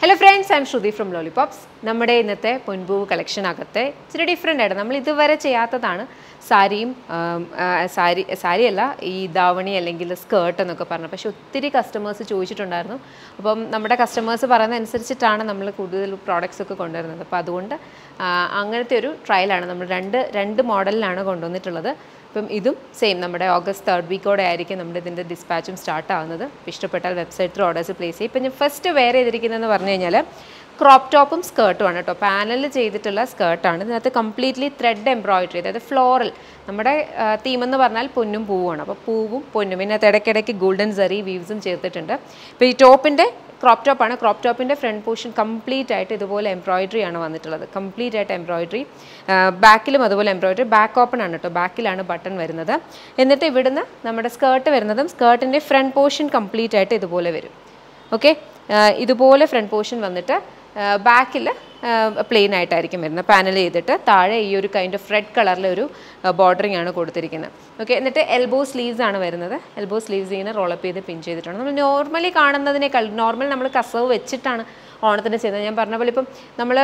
hello friends I'm Shruti from lollipops നമ്മുടെ ഇന്നത്തെ പൊൻപൂവ് കളക്ഷനകത്തെ ഇച്ചിരി ഡിഫറെൻ്റ് ആയിട്ട് നമ്മൾ ഇതുവരെ ചെയ്യാത്തതാണ് സാരിയും ആം, ആ, സാരി സാരിയല്ല ഈ ദാവണി അല്ലെങ്കിൽ സ്കേർട്ട് എന്നൊക്കെ പറഞ്ഞു പക്ഷെ ഒത്തിരി കസ്റ്റമേഴ്സ് ചോദിച്ചിട്ടുണ്ടായിരുന്നു അപ്പം നമ്മുടെ കസ്റ്റമേഴ്സ് പറയുന്ന അനുസരിച്ചിട്ടാണ് നമ്മൾ കൂടുതൽ പ്രോഡക്റ്റ്സ് ഒക്കെ കൊണ്ടുവരുന്നത് അപ്പോൾ അതുകൊണ്ട് ആ, അങ്ങനത്തെ ഒരു ട്രയലാണ് നമ്മൾ രണ്ട് രണ്ട് മോഡലിലാണ് കൊണ്ടുവന്നിട്ടുള്ളത് അപ്പം ഇതും സെയിം നമ്മുടെ ഓഗസ്റ്റ് തേർഡ് വീക്കോടെ ആയിരിക്കും നമ്മുടെ ഇതിൻ്റെ ഡിസ്പാച്ചും സ്റ്റാർട്ട് ആവുന്നത് അപ്പോൾ ഇഷ്ടപ്പെട്ടാൽ വെബ്സൈറ്റ് ത്രൂ ഓർഡേഴ്സ് പ്ലേസ് ചെയ്യും ഇപ്പം ഞാൻ ഫസ്റ്റ് വെയർ ചെയ്തിരിക്കുന്നതെന്ന് പറഞ്ഞു കഴിഞ്ഞാൽ ക്രോപ്പ് ടോപ്പും സ്കേർട്ടുമാണ് കേട്ടോ പാനലിൽ ചെയ്തിട്ടുള്ള സ്കേർട്ടാണ് ഇതിനകത്ത് കംപ്ലീറ്റ്ലി ത്രെഡ് എംബ്രോയിഡറി അതായത് ഫ്ലോറൽ നമ്മുടെ തീം എന്ന് പറഞ്ഞാൽ പൊന്നും പൂവുമാണ് അപ്പോൾ പൂവും പൊന്നും ഇതിനകത്ത് ഇടയ്ക്കിടയ്ക്ക് ഗോൾഡൻ സറി വീവ്സും ചേർത്തിട്ടുണ്ട് ഇപ്പോൾ ഈ ടോപ്പിൻ്റെ ക്രോപ്പ് ടോപ്പാണ് ക്രോപ്പ് ടോപ്പിൻ്റെ ഫ്രണ്ട് പോർഷൻ കംപ്ലീറ്റ് ആയിട്ട് ഇതുപോലെ എംബ്രോയിഡറി ആണ് വന്നിട്ടുള്ളത് കംപ്ലീറ്റ് ആയിട്ട് എംബ്രോയിഡറി ബാക്കിലും അതുപോലെ എംബ്രോയിഡറി ബാക്ക് ഓപ്പൺ ആണ് കേട്ടോ ബാക്കിലാണ് ബട്ടൺ വരുന്നത് എന്നിട്ട് ഇവിടുന്ന് നമ്മുടെ സ്കേർട്ട് വരുന്നതും സ്കേർട്ടിൻ്റെ ഫ്രണ്ട് പോർഷൻ കംപ്ലീറ്റ് ആയിട്ട് ഇതുപോലെ വരും ഓക്കെ ഇതുപോലെ ഫ്രണ്ട് പോർഷൻ വന്നിട്ട് ബാക്കിൽ പ്ലെയിൻ ആയിട്ടായിരിക്കും വരുന്നത് പാനൽ ചെയ്തിട്ട് താഴെ ഈ ഒരു കൈൻഡ് ഓഫ് റെഡ് കളറിലെ ഒരു ബോർഡറിങ് ആണ് കൊടുത്തിരിക്കുന്നത് ഓക്കെ എന്നിട്ട് എൽബോ സ്ലീവ്സ് ആണ് വരുന്നത് എൽബോ സ്ലീവ്സ് ഇങ്ങനെ റോളപ്പ് ചെയ്ത് പിൻ ചെയ്തിട്ടാണ് നമ്മൾ നോർമലി കാണുന്നതിനേക്കാൾ നോർമൽ നമ്മൾ കസവ് വെച്ചിട്ടാണ് ഓണത്തിന് ചെയ്യുന്നത് ഞാൻ പറഞ്ഞ പോലെ ഇപ്പം നമ്മൾ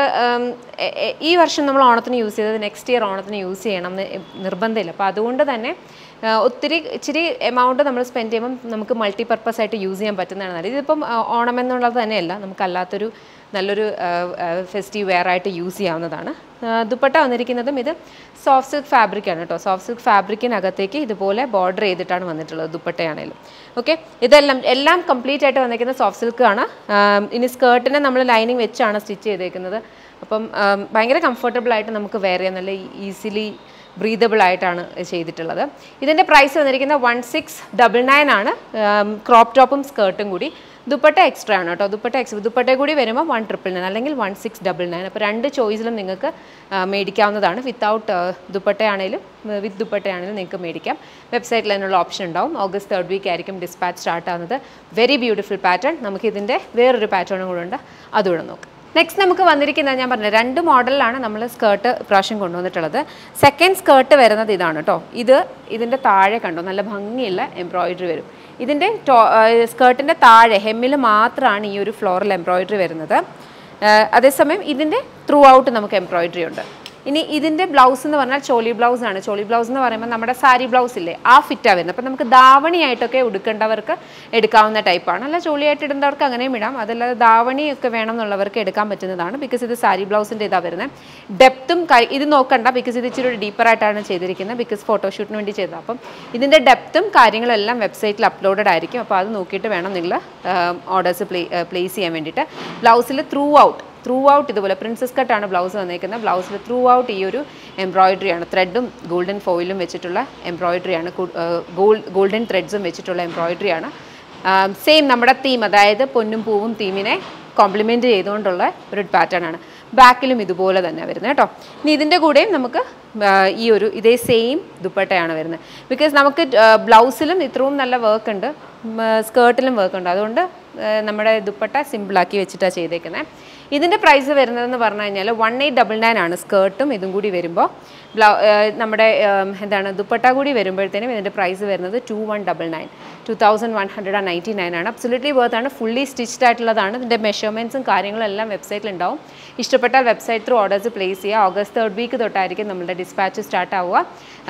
ഈ വർഷം നമ്മൾ ഓണത്തിന് യൂസ് ചെയ്തത് നെക്സ്റ്റ് ഇയർ ഓണത്തിന് യൂസ് ചെയ്യണം എന്ന് നിർബന്ധമില്ല അപ്പോൾ അതുകൊണ്ട് തന്നെ ആ, ഒത്തിരി ഇച്ചിരി എമൗണ്ട് നമ്മൾ സ്പെൻഡ് ചെയ്യുമ്പം നമുക്ക് മൾട്ടി പർപ്പസ് ആയിട്ട് യൂസ് ചെയ്യാൻ പറ്റുന്നതാണ് നല്ലത് ഇതിപ്പം ആ, ഓണം എന്നുള്ളത് തന്നെയല്ല നമുക്കല്ലാത്തൊരു നല്ലൊരു ഫെസ്റ്റീവ് വെയർ ആയിട്ട് യൂസ് ചെയ്യാവുന്നതാണ് ആ, ദുപ്പട്ട വന്നിരിക്കുന്നതും ഇത് സോഫ്റ്റ് സിൽക്ക് ഫാബ്രിക് ആണ് കേട്ടോ സോഫ്റ്റ് സിൽക്ക് ഫാബ്രിക്കിനകത്തേക്ക് ഇതുപോലെ ബോർഡർ ചെയ്തിട്ടാണ് വന്നിട്ടുള്ളത് ദുപ്പട്ടയാണേലും ഓക്കെ ഇതെല്ലാം എല്ലാം കംപ്ലീറ്റ് ആയിട്ട് വന്നിരിക്കുന്ന സോഫ്റ്റ് സിൽക്ക് ആണ് ആ, ഇനി സ്കേർട്ടിനെ നമ്മൾ ലൈനിങ് വെച്ചാണ് സ്റ്റിച്ച് ചെയ്തേക്കുന്നത് അപ്പം ആ, ഭയങ്കര കംഫർട്ടബിൾ ആയിട്ട് നമുക്ക് വെയർ ചെയ്യാൻ നല്ല ഈസിലി ബ്രീതബിൾ ആയിട്ടാണ് ചെയ്തിട്ടുള്ളത് ഇതിൻ്റെ പ്രൈസ് വന്നിരിക്കുന്നത് വൺ സിക്സ് ഡബിൾ നയൻ ആണ് ക്രോപ്പ് ടോപ്പും സ്കേർട്ടും കൂടി ദുപ്പട്ട എക്സ്ട്രാ ആണ് കേട്ടോ ദുപ്പട്ട എക്സ്ട്രാ ദുപ്പട്ട കൂടി വരുമ്പോൾ വൺ ട്രിപ്പിൾ നയൻ അല്ലെങ്കിൽ വൺ സിക്സ് ഡബിൾ നയൻ അപ്പോൾ രണ്ട് ചോയ്സിലും നിങ്ങൾക്ക് ആ, മേടിക്കാവുന്നതാണ് വിത്തൗട്ട് ദുപ്പട്ടയാണേലും വിത്ത് ദുപ്പട്ടയാണേലും നിങ്ങൾക്ക് മേടിക്കാം വെബ്സൈറ്റിൽ അതിനുള്ള ഓപ്ഷൻ ഉണ്ടാവും ഓഗസ്റ്റ് തേർഡ് വീക്ക് ആയിരിക്കും ഡിസ്പാച്ച് സ്റ്റാർട്ട് ആവുന്നത് വെരി ബ്യൂട്ടിഫുൾ പാറ്റേൺ നമുക്ക് ഇതിൻ്റെ വേറൊരു പാറ്റേണും കൂടെ ഉണ്ട് അതുകൂടെ നോക്കാം നെക്സ്റ്റ് നമുക്ക് വന്നിരിക്കുന്നത് ഞാൻ പറഞ്ഞത് രണ്ട് മോഡലിലാണ് നമ്മൾ സ്കേർട്ട് ഇപ്രാവശ്യം കൊണ്ടുവന്നിട്ടുള്ളത് സെക്കൻഡ് സ്കേർട്ട് വരുന്നത് ഇതാണ് കേട്ടോ ഇത് ഇതിൻ്റെ താഴെ കണ്ടോ നല്ല ഭംഗിയുള്ള എംബ്രോയിഡറി വരും ഇതിൻ്റെ ടോ സ്കേർട്ടിൻ്റെ താഴെ ഹെമ്മിൽ മാത്രമാണ് ഈ ഒരു ഫ്ലോറൽ എംബ്രോയിഡറി വരുന്നത് ആ, അതേസമയം ഇതിൻ്റെ ത്രൂ ഔട്ട് നമുക്ക് എംബ്രോയിഡറി ഉണ്ട് ഇനി ഇതിൻ്റെ ബ്ലൗസ് എന്ന് പറഞ്ഞാൽ ചോളി ബ്ലൗസ് ആണ് ചോളി ബ്ലൗസ് എന്ന് പറയുമ്പോൾ നമ്മുടെ സാരി ബ്ലൗസ് ഇല്ലേ ആ ഫിറ്റാണ് വരുന്നത് അപ്പോൾ നമുക്ക് ധാവണിയായിട്ടൊക്കെ ഉടുക്കേണ്ടവർക്ക് എടുക്കാവുന്ന ടൈപ്പാണ് അല്ല ചോളിയായിട്ട് ഇടുന്നവർക്ക് അങ്ങനെയും ഇടാം അതല്ലാതെ ധാവണിയൊക്കെ വേണം എന്നുള്ളവർക്ക് എടുക്കാൻ പറ്റുന്നതാണ് ബിക്കോസ് ഇത് സാരി ബ്ലൗസിൻ്റെ ഇതാണ് വരുന്നത് ഡെപ്തും ഇത് നോക്കണ്ട ബിക്കോസ് ഇത് ഇച്ചിരി ഡീപ്പറായിട്ടാണ് ചെയ്തിരിക്കുന്നത് ബിക്കോസ് ഫോട്ടോഷൂട്ടിന് വേണ്ടി ചെയ്തത് അപ്പം ഇതിൻ്റെ ഡെപ്തും കാര്യങ്ങളെല്ലാം വെബ്സൈറ്റിൽ അപ്ലോഡഡ് ആയിരിക്കും അപ്പോൾ അത് നോക്കിയിട്ട് വേണം നിങ്ങൾ ഓർഡേഴ്സ് പ്ലേ പ്ലേസ് ചെയ്യാൻ വേണ്ടിയിട്ട് ബ്ലൗസിൽ ത്രൂ ഔട്ട് ത്രൂ ഔട്ട് ഇതുപോലെ പ്രിൻസസ് കട്ടാണ് ബ്ലൗസ് വന്നേക്കുന്നത് ബ്ലൗസിൽ ത്രൂ ഔട്ട് ഈ ഒരു എംബ്രോയിഡറി ആണ് ത്രെഡും ഗോൾഡൻ ഫോയിലും വെച്ചിട്ടുള്ള എംബ്രോയിഡറി ആണ് ഗോൾഡ് ഗോൾഡൻ ത്രെഡ്സും വെച്ചിട്ടുള്ള എംബ്രോയിഡറി ആണ് സെയിം നമ്മുടെ തീം അതായത് പൊന്നും പൂവും തീമിനെ കോംപ്ലിമെൻറ്റ് ചെയ്തുകൊണ്ടുള്ള ഒരു പാറ്റേൺ ആണ് ബാക്കിലും ഇതുപോലെ തന്നെ വരുന്നത് കേട്ടോ ഇനി ഇതിൻ്റെ കൂടെയും നമുക്ക് ആ, ഈ ഒരു ഇതേ സെയിം ദുപ്പട്ടയാണ് വരുന്നത് ബിക്കോസ് നമുക്ക് ബ്ലൗസിലും ഇത്രയും നല്ല വർക്ക് ഉണ്ട് സ്കേർട്ടിലും വർക്ക് ഉണ്ട് അതുകൊണ്ട് ആ, നമ്മുടെ ദുപ്പട്ട സിമ്പിളാക്കി വെച്ചിട്ടാണ് ചെയ്തേക്കുന്നത് ഇതിൻ്റെ പ്രൈസ് വരുന്നതെന്ന് പറഞ്ഞു കഴിഞ്ഞാൽ വൺ എയ്റ്റ് ഡബിൾ നയൻ ആണ് സ്കേർട്ടും ഇതും കൂടി വരുമ്പോൾ ബ്ലൗ ആ, നമ്മുടെ ആ, എന്താണ് ദുപ്പട്ട കൂടി വരുമ്പോഴത്തേനും ഇതിൻ്റെ പ്രൈസ് വരുന്നത് two one double nine two thousand one hundred and ninety nine ആണ് അബ്സൊല്യൂട്ട്ലി വർത്ത് ആണ് ഫുള്ളി സ്റ്റിച്ച്ഡ് ആയിട്ടുള്ളതാണ് ഇതിൻ്റെ മെഷർമെൻറ്റ്സും കാര്യങ്ങളും എല്ലാം വെബ്സൈറ്റിൽ ഉണ്ടാവും ഇഷ്ടപ്പെട്ടാൽ വെബ്സൈറ്റ് ത്രൂ ഓർഡേഴ്സ് പ്ലേസ് ചെയ്യുക ഓഗസ്റ്റ് തേർഡ് വീക്ക് തൊട്ടായിരിക്കും നമ്മുടെ ഡിസ്പാച്ച് സ്റ്റാർട്ട് ആവുക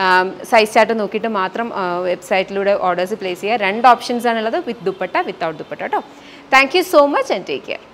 സൈസ് ചാർട്ട് നോക്കിയിട്ട് മാത്രം വെബ്സൈറ്റിലൂടെ ഓർഡേഴ്സ് പ്ലേസ് ചെയ്യുക രണ്ട് ഓപ്ഷൻസ് ആണുള്ളത് വിത്ത് ദുപ്പട്ട വിത്തൗട്ട് ദുപ്പട്ട കേട്ടോ thank you so much and take care